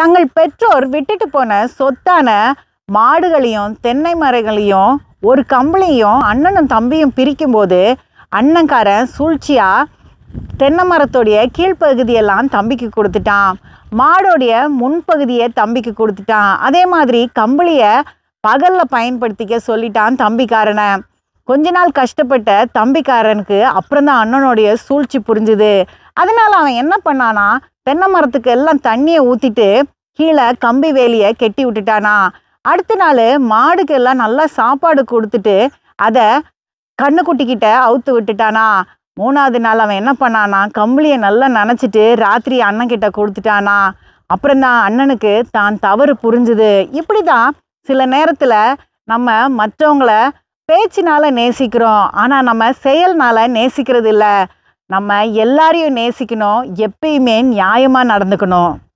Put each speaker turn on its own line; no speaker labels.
தங்கள் பெற்றோர் விட்டுட்டு போன சொத்தான மாடுகளையும் தென்னை மரங்களையும் ஒரு கம்பளையும் அண்ணனும் தம்பியும் பிரிக்கும்போது அண்ணன்காரன் சூழ்ச்சியாக தென்னை மரத்தோடைய கீழ்ப்பகுதியெல்லாம் தம்பிக்கு கொடுத்துட்டான் மாடோடைய முன்பகுதியை தம்பிக்கு கொடுத்துட்டான் அதே மாதிரி கம்பளியை பகலில் பயன்படுத்திக்க சொல்லிட்டான் தம்பிக்காரனை கொஞ்ச நாள் கஷ்டப்பட்ட தம்பிக்காரனுக்கு அப்புறம்தான் அண்ணனுடைய சூழ்ச்சி புரிஞ்சுது அதனால அவன் என்ன பண்ணானா தென்னை மரத்துக்கு எல்லாம் தண்ணியை ஊற்றிட்டு கீழே கம்பி வேலியை கெட்டி விட்டுட்டானா அடுத்த நாள் மாடுக்கு எல்லாம் நல்லா சாப்பாடு கொடுத்துட்டு அதை கண்ணுக்குட்டிக்கிட்ட அவுத்து விட்டுட்டானா மூணாவது நாள் அவன் என்ன பண்ணானா கம்பளியை நல்லா நனைச்சிட்டு ராத்திரி அண்ணன் கிட்ட கொடுத்துட்டானா அப்புறம்தான் அண்ணனுக்கு தான் தவறு புரிஞ்சுது இப்படி தான் சில நேரத்தில் நம்ம மற்றவங்கள பேச்சினால நேசிக்கிறோம் ஆனால் நம்ம செயல்னால நேசிக்கிறது இல்லை நம்ம எல்லாரையும் நேசிக்கணும் எப்பயுமே நியாயமாக நடந்துக்கணும்